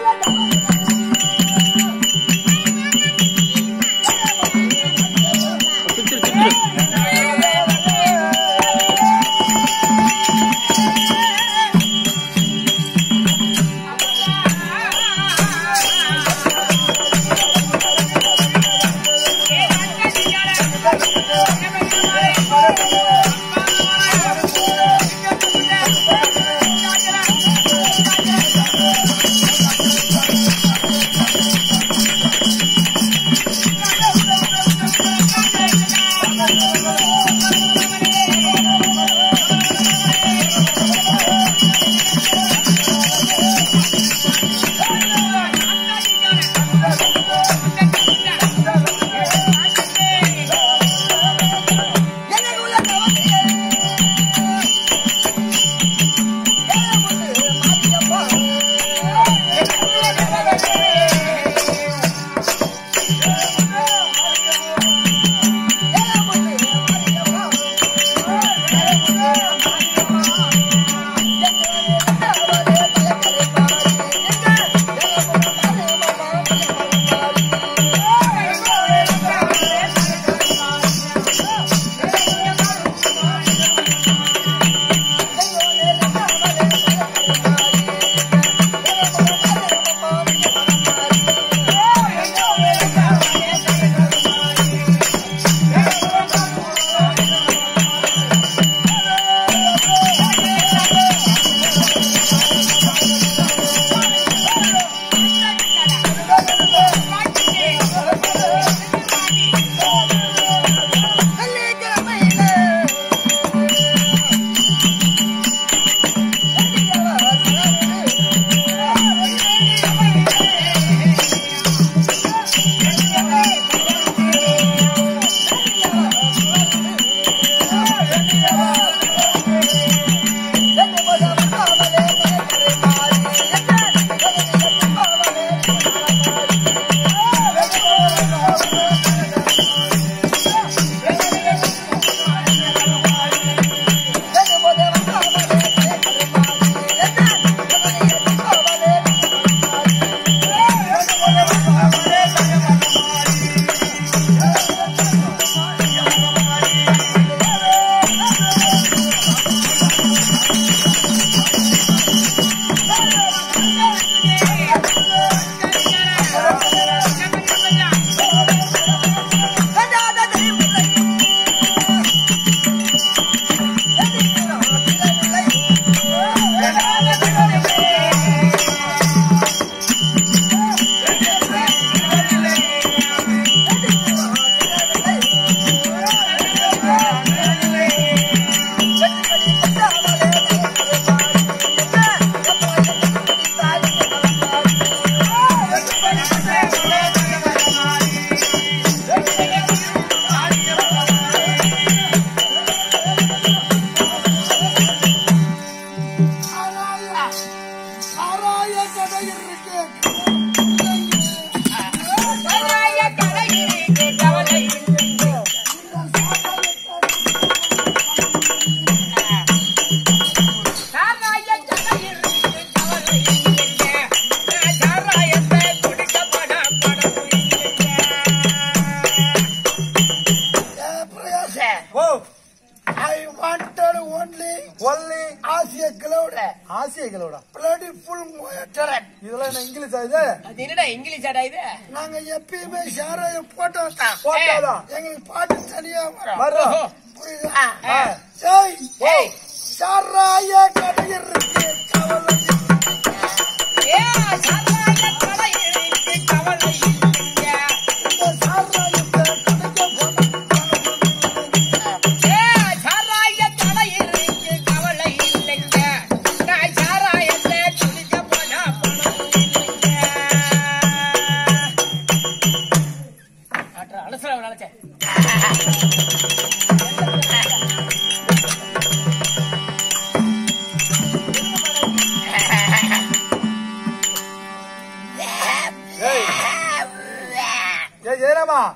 சுத்திரு சுத்திரு சாராய கதை இருக்கு ஓ ஐ வாண்டட் ஒன்லி ஒல்லி ஆசிய கிளவுட் ஆசியங்களோட பிளடி ஃபுல் மோட்டரன் இதெல்லாம் என்ன இங்கிலீஷா இது அது என்னடா இங்கிலீஷ் ஆடா இது நாங்க எப்பயுமே சாராயம் போட்டோம் தான் போட்டாதான் எங்களுக்கு பாட்டு தனியா வரும் வர்றோம் புரியுதா ஆ. ஏய் ஏய். சாராய கடை இருக்கு கவலை ஏ சாராய கடை இருக்கு, கவலை இல்லைங்க. இந்த சாராயத்தை கடைக்கு போனா ஏ சாராய கடை இருக்கு, கவலை இல்லைங்க. நான் சாராயத்தை குடிக்க போனா பணம் இல்லைங்க. ஆட்ரா, அலசுறா, அவனை அலசு. ஏய் ஜெயராமா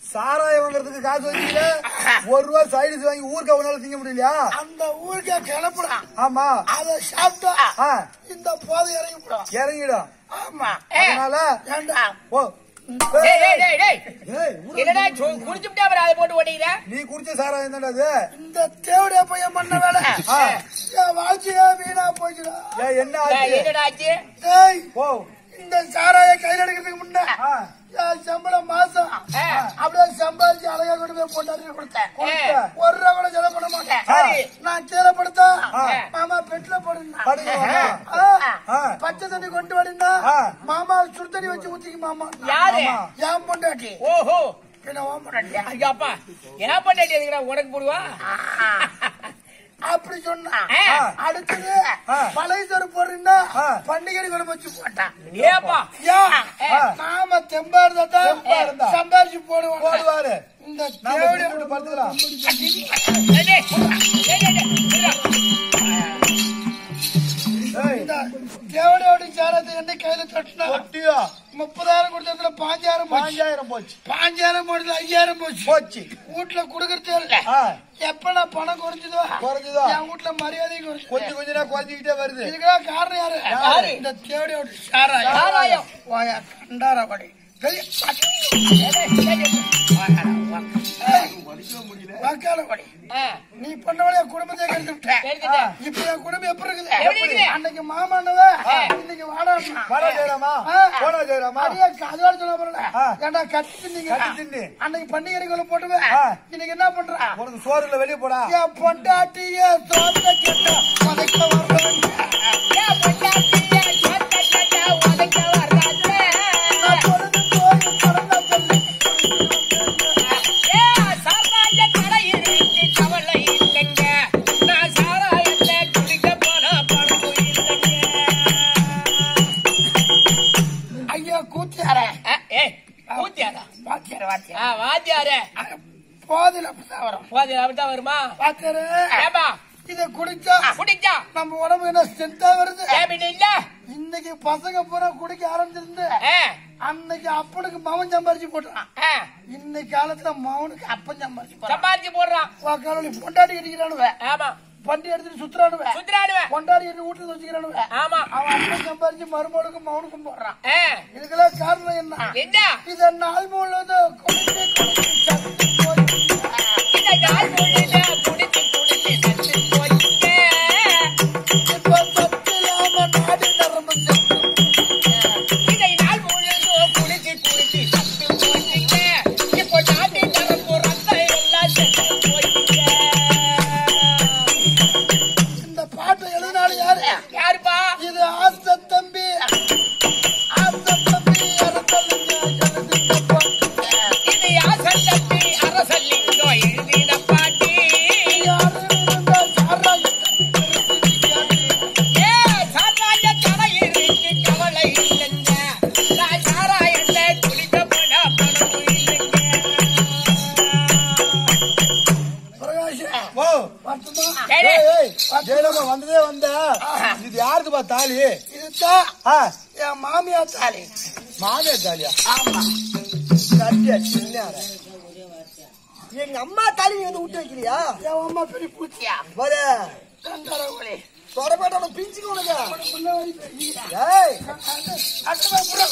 சாராயம் வாங்குறதுக்கு காசு வச்சுக்கல ஒரு ரூபா சைடிஸ் வாங்கி ஊருக்கு அவனால திங்க முடியலையா அந்த ஊருக்கே கிளப்புறான் ஆமா அதை சாப்பிட்டா ஆ, இந்த போதை இறங்கிவிடும் இறங்கிடும் ஆமா அதனால ஏண்டா ஓ டேய், டேய், டேய், டேய். ஏய், ஊரு- என்னடா சு- குடிச்சுப்புட்டா அப்புறம் அதை போட்டு ஓட்டிக்கிற நீ குடிச்ச சாராயம் தான்டா அது இந்த தேவடைய பையன் பண்ண வேலை ஆ. என் வாழ்க்கையே வீணா போச்சுடா ஏய், என்ன டேய், ஆச்சு என்னடா ஆச்சு டேய் ஓ இந்த சாராய கையில் எடுக்கிறதுக்கு முன்ன ஆ, என் சம்பளம் மாசம் ஆ. அப்படியே சம்பாதிச்சு அழகா கொண்டு போய் பொண்டாட்டி கொடுத்தேன் கொடுத்த. ஒரு ரூபா கூட செலவு பண்ண மாட்டேன் சரி. நான் கீழே படுத்தா ஆ. மாமா பெட்ல போடுங்க படுங்க ஆ. பச்சை தண்ணி கொண்டு வடிந்தா ஆ. மாமா சுடு தண்ணி வச்சு ஊத்திக்கு மாமா யாரு ஆமா. என் பொண்டாட்டி ஓஹோ என்ன ஓன் பொண்டாட்டியா ஐயாப்பா என்ன பண்ணாட்டி எதுக்குடா உனக்கு போடுவா அப்படி சொன்னா ஆ. அடுத்தது ஆ. பழைய சோறு போடுறீங்கன்னா ஆ. பண்டிகை குழம்பு வச்சு போட்டான் ஏப்பா ஏன்? ஆ. மாமா தெம்பா இருந்தா தெம்பா இருந்தா. சம்பாரிச்சு போடுவாங்க போடுவாரு இந்த நாம தேவடைய தின்னுட்டு படுத்துக்கலாம் டேய், டேய், டேய், டேய், டேய், இருடா. ஏய், இந்த தேவடையோட சாரத்தை என்ன கையில தட்டினா ஒட்டியா முப்பதாயிரம் கொடுத்ததுல பாஞ்சாயிரம் போச்சு பாஞ்சாயிரம் போச்சு பாஞ்சாயிரம் போடுறது ஐயாயிரம் போச்சு போச்சு வீட்டுல குடுக்கறதே இல்ல ஆ, எப்ப நான் பணம் குறைஞ்சதோ குறைஞ்சுதோ? என் வீட்டுல மரியாதை குறைஞ்சு கொஞ்சம் கொஞ்சம் நேரம் குறைஞ்சிக்கிட்டே வருது இதுக்கெல்லாம் காரணம் யாரு யாரு? இந்த தேவடையோட சாராயம் சாராயம். வாயா கண்டாரா படி பெரிய டேய், டேய், டேய், டேய். வாடா, வா. வாக்காள படி ஆ, நீ பண்ணவள என் குடும்பத்தை கெடுத்து விட்ட எடுத்துட்டேன். இப்ப என் குடும்பம் எப்படி இருக்குது எப்படி இருக்குது? அன்னைக்கு மாமானவ இன்னைக்கு வாடாடுனா வாடா ஜெயராமா ஆ. போடா ஜெயராமா அடியே அதுவாட சொல்ல போறல ஆ. ஏன்டா கட்டி தின்னீங்க கட்டி தின்னு. அன்னைக்கு பண்டிகை போட்டுவே ஆ. இன்னைக்கு என்ன பண்றா உனக்கு சோறு இல்ல வெளியே போடா என் பொண்டாட்டிய தோத்த கேட்ட உதைக்க வர்றவங்க ஏன் பொண்டாட்டிய சொத்த கேட்டா உதைக்க வர்றாங்க? நான் பொழுது போய் பறந்தா சொல்லி ஏன் சாராய கடை இருக்கு, கவலை இல்லைங்க. நான் சாராயத்தை குடிக்க போனா பணமும் இல்லைங்க. ஐயா கூத்தியார ஆ, ஏய், ஊத்தியாரா? வாத்தியார வாத்தியார ஆ, வாத்தியாரே. போதில அப்படிதான் வரும் வாத்தியார் அப்படித்தான் வருமா? வாத்தியார ஏப்பா, இத குடிச்சா குடிச்சா? நம்ம உடம்பு என்ன ஸ்ட்ரென்த்தா வருது ஏன் இப்படி இல்ல? இன்னைக்கு பசங்க பூரா குடிக்க ஆரம்பிச்சிருந்து ஆ, அன்னைக்கு அப்பனுக்கு மவன் சம்பாரிச்சு போட்டுறான் ஆ, இன்னைக்கு காலத்துல மவனுக்கு அப்பன் சம்பாரிச்சு போறான் சம்பாதிச்சு போடுறான் வாக்காளி பொண்டாட்டி கட்டிக்கிறானுவ ஆமா வண்டி எடுத்துட்டு சுத்துறானுவ சுத்துறானுவன் கொண்டாடி எடுத்து வீட்டுல வச்சுக்கிறானுவ ஆமா அவன் அப்பன் சம்பாரிச்சு மருமகளுக்கும் மவனுக்கும் போடுறான் ஆ, இதுக்கெல்லாம் காரணம் என்ன என்ன இத நாள் முழுவதும் குடிச்சு குடிச்சு சத்து போய் இந்த நாள் முழுக்க குடிச்சு குடிச்சு சத்து போயிங்க இப்ப சத்து இல்லாம நாடி நரம்பு செத்து. இதை நாள் முழுக்க குடிச்சு குடிச்சு சத்து போயிங்க இப்போ நாட்டி நரம்பு ரத்தம் எல்லாம் செத்து போயிங்க இந்த பாட்டை எழுதினாலும் யாரு யாருப்பா இது ஆஸ்த தம்பி ஆஸ்த தம்பி அரசலுங்க எழுதிக்கப்பா. இது யாசன் தம்பி அரசல்லிங்கோ எழுதின பாட்டி யாரு இருந்தா சாராயத்தை நிறுத்தி ஏ சாராய கடை இருக்கு கவலை இல்லைங்க நான் சாராயத்தை குடிக்க போனா பணமும் இல்லைங்க பிரகாஷ் ஓ வருத்தமா டேய், ஏய், டேய். ஏய், ஜெயராமா வந்ததே வந்த இது யாருக்குப்பா தாலி இதுதான் ஆ, என் மாமியார் தாலி மாமியா தாலியா ஆமா கட்டியா சின்ன எங்க அம்மா தாலி நீ வந்து விட்டு வைக்கலையா என் அம்மா பெரிய பூச்சியா வர கண்டரவுளே தொடப்பாட்ட பிஞ்சுக்க உனக்கு முன்னவரி பெரிய ஏய் அட்டமா புற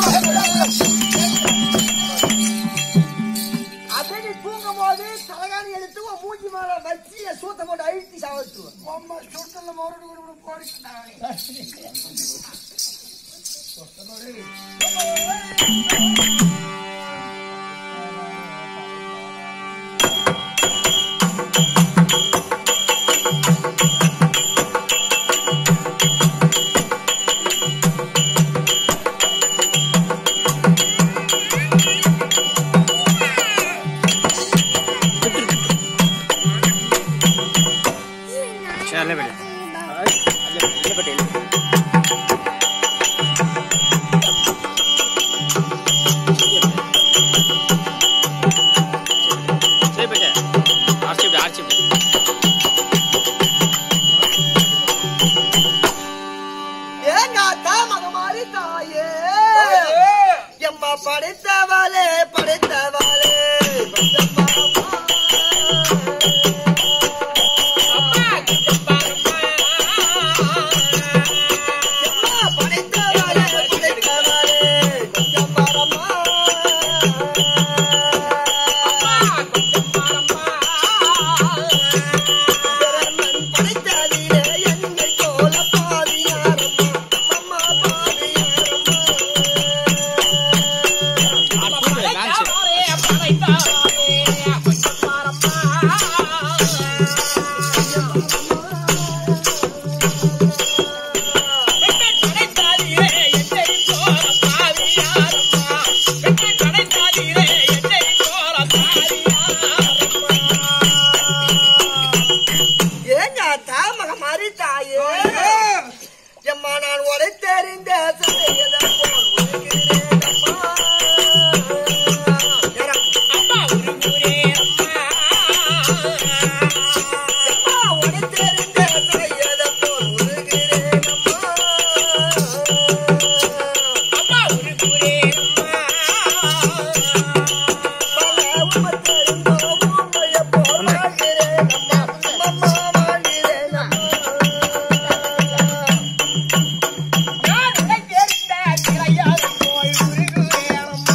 அப்படியே நீ தூங்கும் போது தலகாணி எடுத்து உன் மூஞ்சி மேல வச்சு என் சூத்த போட்டு அழுத்தி சாவத்துருவேன் அம்மா சுட்டல மறுபடி கூட போடி ஏங்க அத்தா மகமாரி தாயே எம்மா படைத்தவளே படைத்தவளே அம்மா கொஞ்சம் பாரம்மா படைத்தவரே படைத்தவரே கொஞ்சம் பாரம்மா அம்மா கொஞ்சம் பாரம்மா பிரமன் படைத்ததிலே என்னை போல பாதியாரம்மா அம்மா பாதியாரம்மா படைத்தாரே படைத்தாரே கொஞ்சம் பாரம்மா வெற்றி படைத்தாரே என்னை போல பாவியாரம்மா வெற்றி படைத்தாரே என்னை போல பாவியாரம்மா ஏங்க தாமக மாதிரி தாயே எம்மா நான் உடை தெரிந்த சிலையதை போல் உருகிறேன் அம்மா. அம்மா ஒரு ஊரே அம்மா எம்மா உடை தெரிந்த சிலையதை போல் உருகிறேன் அம்மா. அம்மா ஒரு ஊரே அம்மா பல உம தெரிந்தோ உம்மைய போல் வாழ்கிறேன் அம்மா. அம்மா வாழ்கிறேன் அம்மா. நான் உனக்கு எரிந்த திரையாறு போய் உருகுவேன் அம்மா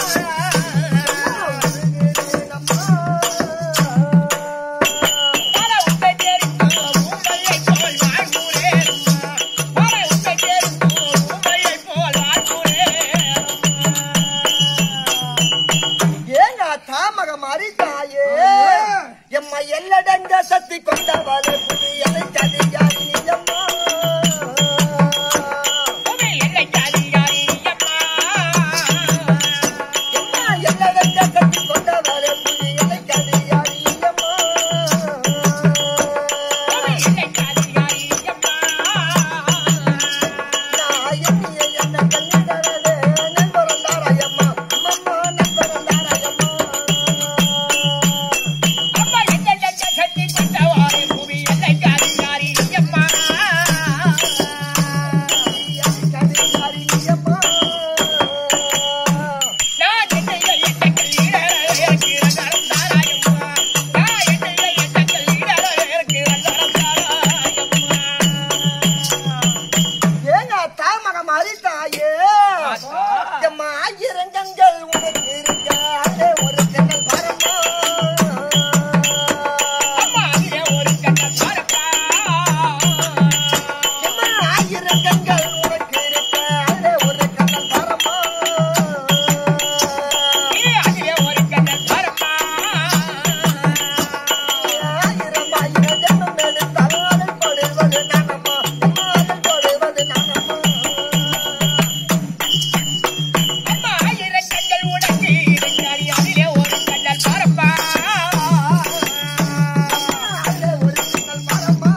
பல உன்னை தெரிந்தோ உண்மையை போல் வாழ்கிறேன் அம்மா பல உன்னை தெரிந்தோ உண்மையை போல் வாழ்கிறேன் ஏங்க தாமக மாதிரி தாயே எம்மா எல்லடங்க சக்தி கொண்டவளே புதியலை கதியாரி அம்மா பூமி எல்லைக்கு அதிகாரி அம்மா எம்மா எல்லடங்க சக்தி கொண்டவளே புதியலை கதியாரி அம்மா பூமி எல்லைக்கு அதிகாரி அம்மா நான் எண்ணிய என்ன கண்ணிடரவே நண்பரந்தாராயம்மா அம்மம்மா நண்பரந்தாராயம்மா அம்மா எல்லை சக்தி கொண்டவாறு பூமி எல்லைக்கு அதிகாரி அம்மா கதியாரி அம்மா நான் என்னைய எட்டங்கள் ஈடற இருக்கிற நரந்தாராயம்மா நான் என்னைய எட்டங்கள் ஈடற இருக்கிற நரந்தாராயம்மா ஏங்க தாமக மாதிரி தாயே எம்மா ஆயிரங்கங்கள் உனக்கு இருக்க அதே ஒரு கண்ணல் பரமா அம்மா அதிலே ஒரு கண்ணல் பாரப்பா எம்மா ஆயிரங்கங்கள் உனக்கு இருக்க அதே ஒரு கண்ணல் பரமா நீ அதிலே ஒரு கண்ணல் பாரப்பா ஆயிரம் ஆயிரம் ஜென்மம் எடுத்தாலும் அதில் படுவது நானம்மா அம்மா அதில் படுவது நானம்மா அம்மா ஆயிரம் கண்கள் உனக்கு இருக்கிறாரி அதிலே ஒரு கண்ணல் பாரப்பா அதே ஒரு கண்ணல் பரமா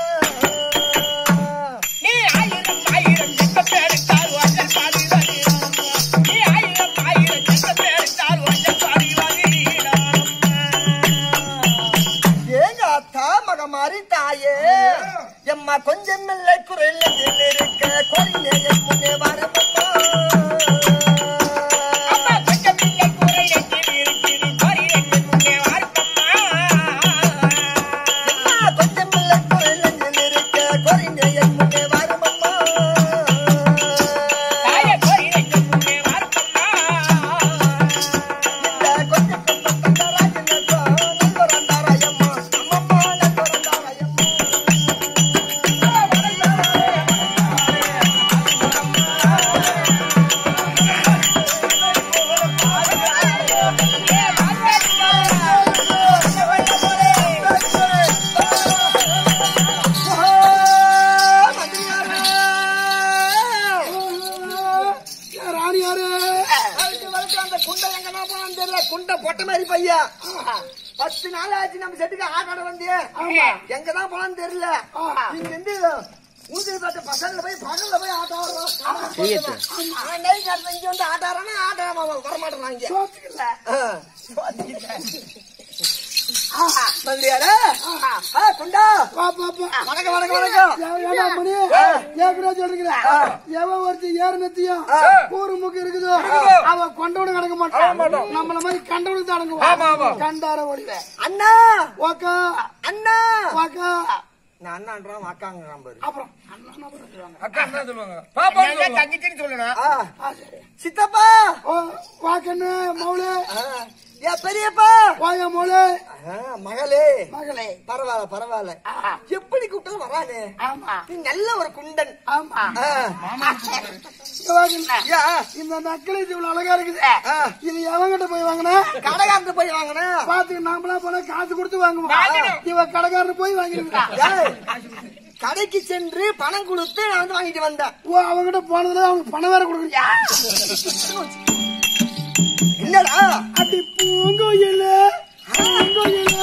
நீ ஆயிரம் ஆயிரம் ஜென்மம் எடுத்தால் வந்தல் பாதி வருகிறாரம்மா. நீ ஆயிரம் ஆயிரம் ஜென்மம் எடுத்தால் வந்தல் பாதி வருகிறாரம்மா. ஏங்க அத்தா மக மாறி தாயே எம்மா கொஞ்சம் இல்லை குரல் இருக்க கொரிநேய முன்னே வரமம்மா அம்மா கொஞ்சம் இல்லை குறை நெஞ்சில் இருக்குது பரி நெஞ்சு முன்னே வாருப்பம்மா. எம்மா கொஞ்சம் இல்லை குரல் இருக்க கொரிநேய முன்னே வரமம்மா தாயே பரி நெஞ்சு முன்னே வாருப்பம்மா. இந்த கொஞ்சம் தந்தராஜனக்கா நண்பரந்தாராயம்மா அம்மம்மா நண்பரந்தாராயம்மா குண்ட பொட்ட மாதிரி பையா பத்து நாள் ஆச்சு நம்ம செட்டுக்கு ஆட்டாட வந்து எங்கதான் போனான்னு தெரியல இங்க இருந்து ஊஞ்சல் பார்த்த பசங்கள போய் பகல்ல போய் ஆட்டம் ஆடுறோம் நைட் நேரத்துல இங்க வந்து ஆட்ட ஆடுறானா ஆட்ட வரமாட்டேன் இங்க மந்திரியாரே ஆ, கொண்டா வா பாப்பா வணக்கம் வணக்கம் வணக்கம் ஏடா மணி ஏற்கனவே சொல்றீங்களா எவன் ஒருத்தி ஏறு நெத்தியும் கூறு முக்கு இருக்குதோ அவ கொண்டவனு கிடக்க மாட்டான் நம்மள மாதிரி கண்டவனுக்கு தான் அடங்குவான் கண்டார ஒளிவே அண்ணா ஓக்கா அண்ணா வாக்கா நான் அண்ணான்றான் வாக்காங்கிறான் பாரு அப்புறம் அண்ணா என்ன பண்ணுவாங்க அக்கா என்ன சொல்லுவாங்க பாப்பா என்னங்க தங்கச்சின்னு சொல்லணும் ஆ, ஆ, சரி. சித்தப்பா ஓ வாக்கண்ணு மௌலே ஆ, ஏன் பெரியப்பா வாயா மௌலே ஆ, மகளே மகளே பரவாயில்ல பரவாயில்ல ஆ, எப்படி கூப்பிட்டாலும் வரானே ஆமா நீ நல்ல ஒரு குண்டன் ஆமா ஆ, இங்க வாங்கண்ணா. யா, இந்த நக்கலைஸ் இவ்வளவு அழகா இருக்குது ஆ, இது எவங்கிட்ட போய் வாங்கினா கடைக்காரன் போய் வாங்கினா பாத்து நாமளா போனா காசு கொடுத்து வாங்குவோம் இவ கடைக்காரர் போய் வாங்கிருக்கா கடைக்கு சென்று பணம் கொடுத்து நான் வந்து வாங்கிட்டு வந்தேன் ஓ அவங்கிட்ட போனதுல அவங்க பணம் வேற கொடுக்குறியா என்னடா அடி பூங்கோயில பூங்கோயில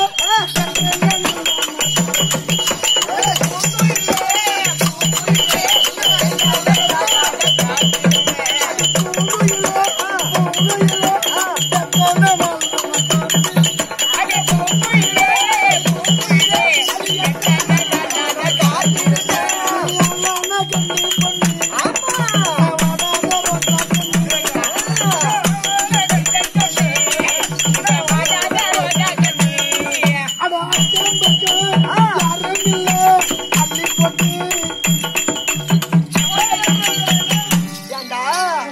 அட அக்கம் பக்கம் யாரும் இல்ல அள்ளி போட்டு ஏண்டா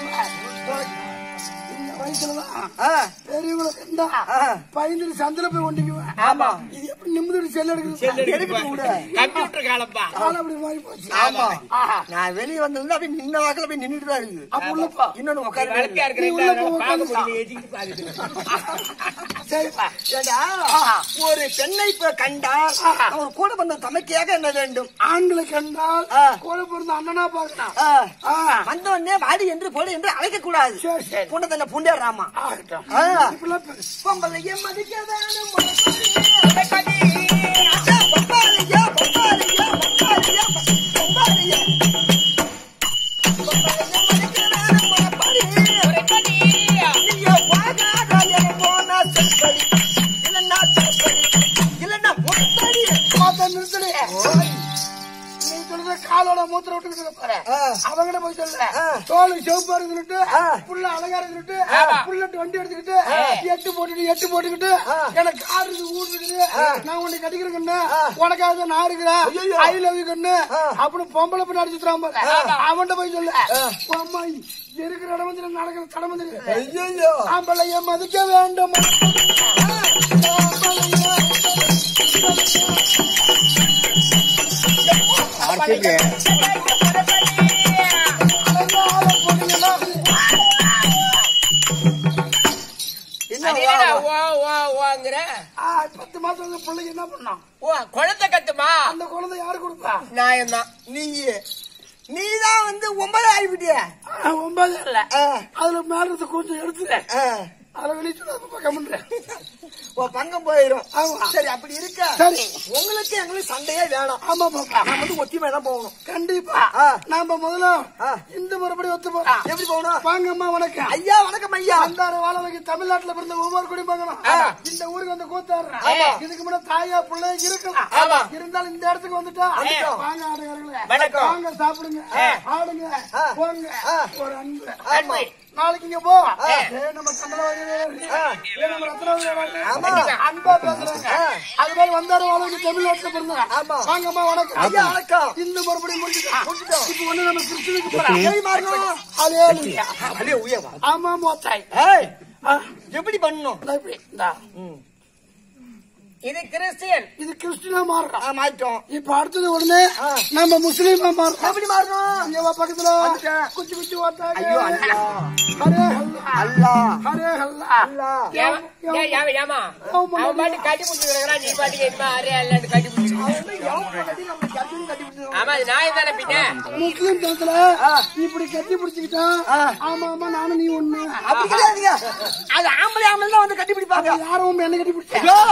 இந்த வயசுலதான் ஆ, பெரியவங்களை கண்டா ஆ, பயந்துட்டு சந்தில போய் ஒண்டிக்குவேன் ஆமா இது எப்படி நிமிந்து செல் எடுக்குது எடுக்கட்டும் விடு. கம்ப்யூட்டர் காலப்பா காலம் அப்படி மாறி போச்சு ஆமா ஆஹா. நான் வெளியே வந்திருந்தா அப்படியே நின்ன வாக்குல போய் நின்னுட்டு தான் இருக்குது அப்ப உள்ளப்பா இன்னொன்னு உட்கார வழக்கா நீ உள்ள போ, இருக்கிறேன் பார்க்க உட்காந்து முடியல எஜிக்கிட்டு பாக்குது சரிப்பா ஏண்டா ஒரு பெண்ணை இப்ப கண்டால் அவர் கூட வந்த தமக்கையாக என்ன வேண்டும் ஆண்களை கண்டால் ஆ. கூட பிறந்த அண்ணனா பார்க்கணும் ஆ, ஆ. வந்தவனே வாடி என்று போடு என்று அழைக்க கூடாது சரி, சரி. புண்ட தன்னை புண்டேறாமா ஆகட்டும். ஆ. இப்படிலாம் பேசு. பொம்பளைய மதிக்க வேணும் பொம்பளைய, பொம்பளைய, பொம்பளைய, பொம்பளைய, பொம்பளைய. பொம்பளைய மதிக்க வேணும் முறைப்படி. நீயோ வாகாத என போனா செப்படி. இல்லைன்னா செப்படி. இல்லைன்னா முறைப்படி. பார்த்தா நிறுத்தலே. நீ சொல்ற காலோட மூத்திர விட்டுக்கிட்டு பாரு ஆ. அவங்கிட்ட போய் சொல்ல ஆ. தோல் சிவப்பா இருக்குன்னுட்டு ஆ. புள்ள அழகா இருக்குன்னுட்டு புல்லட்டு வண்டி எடுத்துக்கிட்டு எட்டு போட்டுட்டு எட்டு போட்டுக்கிட்டு ஆ. எனக்கு கார் இருக்கு ஊர் இருக்குது நான் உன்னை கட்டிக்கிறேன் கண்ணு ஆ. உனக்காக தான் நான் இருக்கிறேன் ஐயையோ. ஐ லவ் யூ கண்ணு ஆ. அப்படின்னு பொம்பளை பண்ணி அடிச்சுட்டான் பாரு அவன்கிட்ட போய் சொல்லு அம்மா இருக்கிற இடம் வந்து நடக்கிற தடம் வந்து ஐயையோ. ஆம்பளைய மதிக்க வேண்டும் என்ன என்னடா வா, வா. ஓ ஓ ஓங்கிற பத்து மாசம் வந்து பிள்ளைக்கு என்ன பண்ணான் ஓ குழந்தை கத்துமா அந்த குழந்தை யாரு கொடுப்பா நியாயம்தான் நீயே நீதான் வந்து ஒன்பது ஆகிவிட்டிய ஆ, ஒன்பது இல்ல அதுல மேல இருந்து கொஞ்சம் எடுத்து ஆ. அதை வெளியே சொல்லாத கம்முன்றேன் உன் பங்கம் போயிடும் ஆமா. சரி அப்படி இருக்க சரி. உங்களுக்கு எங்களுக்கு சண்டையே வேணாம் ஆமா பாப்பா நம்ம வந்து ஒத்திமை தான் போகணும் கண்டிப்பா ஆ. நாம முதல்ல ஆ. இந்த முறைப்படி ஒத்துப்போம் எப்படி போகணும் வாங்கம்மா வணக்கம் ஐயா வணக்கம் ஐயா அந்தார வாழ வைக்க தமிழ்நாட்டுல பிறந்த ஒவ்வொரு குடிமகனும் இந்த ஊருக்கு வந்து கூத்தாடுறேன் ஆமா. இதுக்கு முன்ன தாயா பிள்ளை இருக்கலாம் ஆமா. இருந்தாலும் இந்த இடத்துக்கு வந்துட்டா வந்துட்டோம். வாங்க ஆடுகிறங்களே வணக்கம். வாங்க சாப்பிடுங்க ஆடுங்க ஆ. போங்க ஆ. ஒரு அன்பு ஆமா. நாளைக்கு இங்க போ ஏ நம்ம கமலவாணி ஆ. ஏ நம்ம ரத்னாவதி ஆமா. அன்பா பேசுறாங்க அது மாதிரி வந்தாரு வாழ வைக்க தமிழ்நாட்டுல பிறந்தாங்க ஆமா. வாங்கம்மா வணக்கம் ஐயா வணக்கம் இந்த மறுபடியும் முடிச்சுட்டோம் முடிச்சிட்டோம். இப்ப வந்து நம்ம கிறிஸ்துவுக்கு போறோம் எப்படி மாறணும் அலேலுயா. அப்படியே உயவா ஆமா மோத்தாய் ஏய் ஆ, எப்படி பண்ணணும் இந்தா இப்படி, இந்தா. இது கிறிஸ்டியன் இது கிறிஸ்டினா மாறுறோம் ஆ, மாறிட்டோம் இப்ப அடுத்தது உடனே ஆ. நம்ம முஸ்லீமா மாறுறோம் எப்படி மாறணும் இங்க வா பக்கத்துல வந்துட்டேன். குச்சி குச்சி ஓட்டாங்க ஐயோ அல்லா ஹரே ஹல்லா அல்லா ஹரே ஹல்லா அல்லா ஏமா ஏ, ஏமா ஏமா அவன் பாட்டு கட்டி பிடிச்சி கிடக்குறான் நீ பாட்டுக்கு என்ன அரே அல்லன்னு கட்டி பிடிச்சி ஆமா அது நான் தானே பின்ன முஸ்லீம் தளத்துல இப்படி கட்டி பிடிச்சுக்கிட்டா ஆமா ஆமா நானும் நீ ஒண்ணு அப்படி கிடையாதுங்க அது ஆம்பளை ஆம்பளை தான் வந்து கட்டி பிடிப்பாங்க யாரும் என்ன கட்டி பிடிச்சா ஐயோ,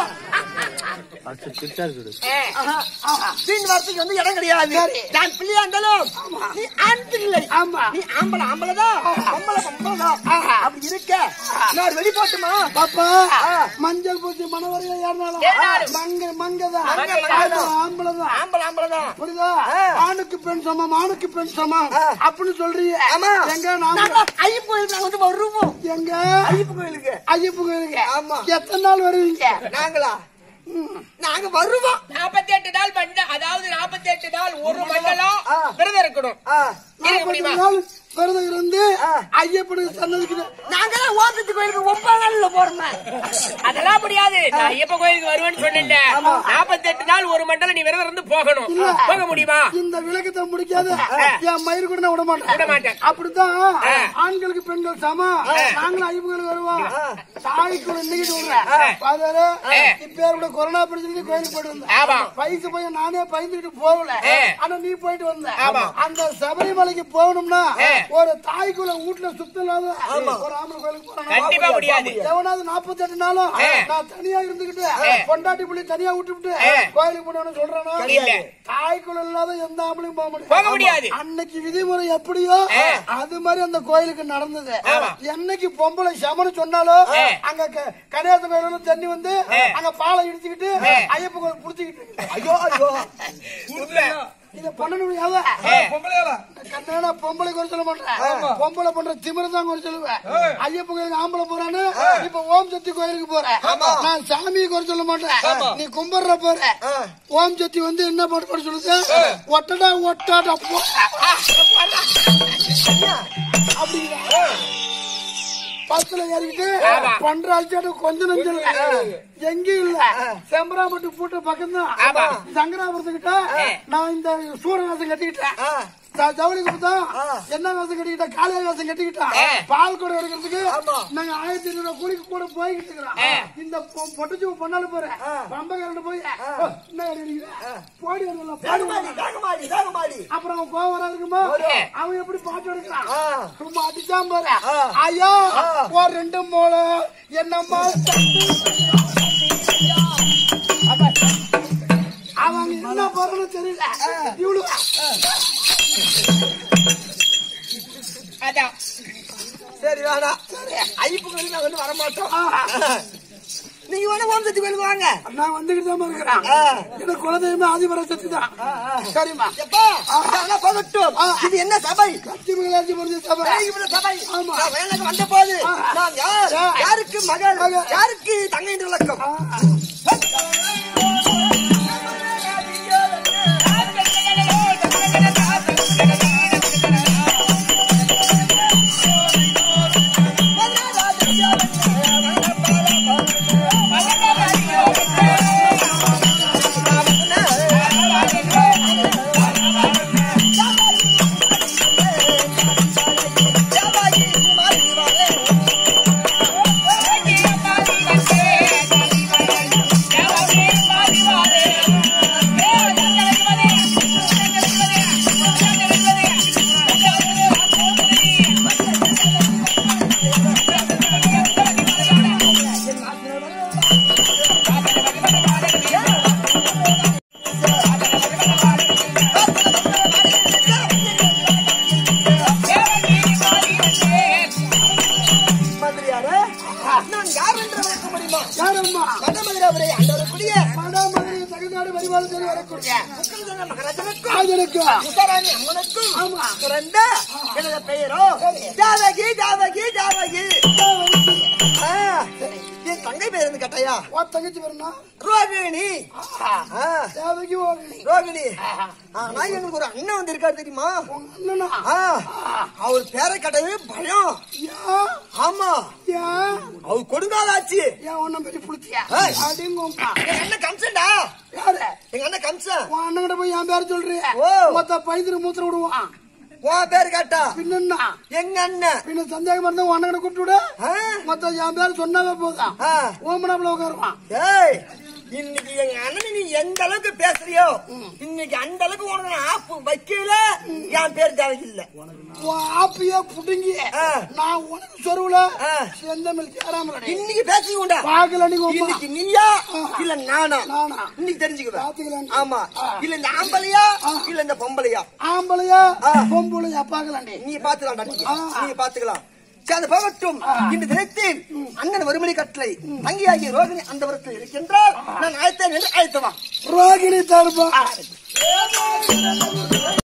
ஏ, வீண் வார்த்தைக்கு வந்து இடம் கிடையாது நான் பிள்ளையா இருந்தாலும் நீ ஆண் பிள்ளை ஆமா நீ ஆம்பளை ஆம்பளை தான் பொம்பளை பொம்பளை தான் அப்படி இருக்க நான் வெளி போட்டுமா பாப்பா மஞ்சள் பூச்சி மனவரைய ஏறினாலும் ஏறினாலும். மங்க மங்கதான் மங்க, மங்கதான். ஆம்பளைதான் ஆம்பளை ஆம்பளைதான் புரியுதா ஆ. ஆணுக்கு பெண் சமம் ஆணுக்கு பெண் சமம் ஆ. அப்படின்னு சொல்றீங்க ஆமா எங்க நாம நாங்க ஐயப்ப கோயிலுக்கு நாங்க வந்து வருவோம் எங்க ஐயப்ப கோயிலுக்கு ஐயப்ப கோயிலுக்கு ஆமா. எத்தனை நாள் வருவீங்க நாங்களா நாங்க வருவோம் நாற்பத்தி எட்டு நாள் மண்ட அதாவது நாற்பத்தி எட்டு நாள் ஒரு மண்டலம் ஆ. விரதம் இருக்கணும் ஆ. இருக்க நாற்பது முடியுமா நாள் விரதம் இருந்து ஆ. ஐயப்பனுக்கு சன்னதிக்கு நாங்கதான் ஓட்டத்து கோயிலுக்கு ஒன்பது நாள்ல போறோமே அதெல்லாம் முடியாது நான் ஐயப்ப கோயிலுக்கு வருவேன்னு சொன்னேன் நாற்பத்தி எட்டு நாள் ஒரு மண்டலம் நீ விரதம் இருந்து போகணும் இல்ல. போக முடியுமா இந்த விளக்கத்தை முடிக்காத என் மயிர் கூட நான் விட மாட்டேன் விட மாட்டேன். அப்படித்தான் ஆண்களுக்கு பெண்கள் சம நாங்களும் ஐயப்பங்களுக்கு வருவோம் தாய்க்கு ஒரு இன்னைக்கு சொல்றேன் பாதாரு இப்ப கூட கொரோனா பிரச்சனை கோயிலுக்கு போயிட்டு ஆமா. வந்தேன் வயசு பையன் நானே பயந்துகிட்டு போகல ஆ. ஆனா நீ போயிட்டு வந்த ஆமா. அந்த சபரிமலைக்கு போகணும்னா ஆ. ஒரு தாய்க்குள்ள வீட்டுல சுத்தம் இல்லாத ஒரு ஆம்பளை கோயிலுக்கு கண்டிப்பா போறோம் முடியாது. எவனாவது நாற்பத்தி எட்டு நாளும் ஆ. நான் தனியா இருந்துகிட்டு பொண்டாட்டி புள்ளி தனியா விட்டுவிட்டு ஆ. கோயிலுக்கு போனவனு சொல்றானா இல்ல. தாய்க்குள்ள இல்லாத எந்த ஆம்பளையும் போக முடியாது போக முடியாது. அன்னைக்கு விதிமுறை எப்படியோ ஆ. அது மாதிரி அந்த கோயிலுக்கு நடந்தது ஆமா. என்னைக்கு பொம்பளை சமன்னு சொன்னாலும் ஆ. அங்க க- கன்னியாச கோயில தண்ணி வந்து ஆ. அங்க பாலை இடிச்சுக்கிட்டு ஆ. ஐயப்ப கோயில் புடிச்சுக்கிட்டு ஐயோ ஐயோ உண்மை. இத பண்ணணும் எவ? கண்ணாடா பொம்பளை குறை சொல்ல மாட்டேன் பொம்பளை பண்ற திமிர தான் குறை சொல்லுவேன் ஐயப்ப கோயிலுக்கு ஆம்பளை போறான்னு இப்ப ஓம் சக்தி கோயிலுக்கு போறேன் நான் சாமியை குறை சொல்ல மாட்டேன் நீ கும்பிடுற போற ஓம் சக்தி வந்து என்ன பாட்டு பாட சொல்லுது ஒட்டடா ஒட்டாடா போ அப்படிங்கிற பஸ்ல ஏறிக்கிட்டு ஆமா. பண்ற அழிச்சாட்டு கொஞ்சம் நெஞ்சம் இல்ல எங்கேயும் இல்ல செம்பராம்பட்டு பூட்ட பக்கம் தான் ஆமா. சங்கராபுரத்துக்கிட்ட நான் இந்த சூர வேஷம் கட்டிக்கிட்டேன் ஜ- ஜவுளி கொடுத்தா என்ன வேஷம் கட்டிக்கிட்டேன் காலைய வேஷம் கட்டிக்கிட்டேன் ஆ. பால் கூட எடுக்கிறதுக்கு நாங்க ஆயிரத்தி ஐநூறு கூலிக்கு கூட போய்கிட்டு இருக்கிறோம் இந்த பொ- பொட்டுச்சு பண்ணாலும் போறேன் பம்ப கரண்ட் போய் ஓ, என்ன அடிக்கிறேன் போடி வரலாம் பாடி தாகமாடி தாகமாடி தாகமாடி அப்புறம் அவன் கோவம் வரா இருக்குமா வரும். அவன் எப்படி பாட்டு எடுக்கிறான் ஆ. சும்மா அடிச்சான் பாரு ஐயா ஒரு ரெண்டு மூளை என்னம்மா அவங்க என்ன போறன்னு தெரியல இவ்வளவு அதான் சரி வேணாம் ஐயப்ப கோயிலுக்கு நாங்க வந்து வரமாட்டோம் நீங்க வேணா ஓம் சக்தி கோயிலுக்கு வாங்க நான் வந்துகிட்டு தான் இருக்கிறேன் எனக்கு குலதெய்வமே ஆதிபர சக்தி தான் சரிம்மா எப்பா அதெல்லாம் போகட்டும் இது என்ன சபை லட்சுமி முடிஞ்ச சபை இவ்வளவு சபை ஆமா. நான் வேலைக்கு வந்த போது நான் யார் யார்? யாருக்கு மகள் மகள். யாருக்கு தங்கை என்று விளக்கம் மந்திரியாரே நான் யார் என்று விளக்க முடியுமா யாரம்மா மன்னமதுராபுரை அன்றவருக்குரிய படாமதுரை தமிழ்நாடு வரிவாளர் தேடி வரக்கூடிய முக்கரசன மகராஜனுக்கும் ராஜனுக்கு உத்தராணி அம்மனுக்கும் ஆமா. பிறந்த எனது பெயரோ ஜாதகி ஜாதகி ஜாதகி ஆ, என் தங்கை பேர் இருந்து கேட்டாயா ஓ தங்கச்சி வரணும் ரோகிணி ஆ, தேவகி ஓகனி ரோகிணி ஆனா எங்களுக்கு ஒரு அண்ணன் வந்து இருக்காரு தெரியுமா உங்க அண்ணனா ஆ, அவர் பேரை கேட்டவே பயம் ஏன் ஆமா ஏன் அவர் கொடுங்காலாச்சு ஏன் ஒன்னும் பெரிய புடிச்சியா ஏய். அப்படிங்கப்பா எங்க அண்ணன் கம்சன்டா யாரு எங்க அண்ணன் கம்சன் உன் அண்ணன் போய் என் பேர சொல்றிய ஓ. மொத்த பைத்திரி மூத்திரம் விடுவான் உன் பேரு கேட்டா பின்னா எங்க அண்ணன் பின்ன சந்தேகமா இருந்தா உன் அண்ணனை கூப்பிட்டு விடு ஆ, மொத்த என் பேர் சொன்னாவே போதும் ஆ. ஓமனாப்புல உட்காருவான் ஏய் இன்னைக்கு எங்க அண்ணன் நீ எந்த அளவுக்கு பேசுறியோ இன்னைக்கு அந்த அளவுக்கு உனக்கு நான் ஆப்பு வைக்கல என் பேர் தேவையில்லை உன் ஆப்பிய புடுங்கி ஆ. நான் உனக்கு சொருவுல ஆ. செந்தமிழ் சேராமலடி இன்னைக்கு பேசிக்கொண்டா பாக்கல நீங்க உம்மா. இன்னைக்கு நீயா இல்ல நானா நானா. இன்னைக்கு தெரிஞ்சுக்குவேன் பாத்துக்கலாம் ஆமா இல்ல இந்த ஆம்பளையா இல்ல இந்த பொம்பளையா ஆம்பளையா ஆ. பொம்பளையா பாக்கலாண்டி நீ பாத்துக்கலாம் நீ ஆ. நீ பாத்துக்கலாம் சரி, அது போகட்டும் இன்று தினத்தில் அண்ணன் ஒருமணி கட்டளை தங்கியாகிய ரோகிணி அந்த புறத்தில் இருக்கின்றால் நான் ஆயத்தேன் என்று ஆயத்தமா ரோகிணி தருப்பா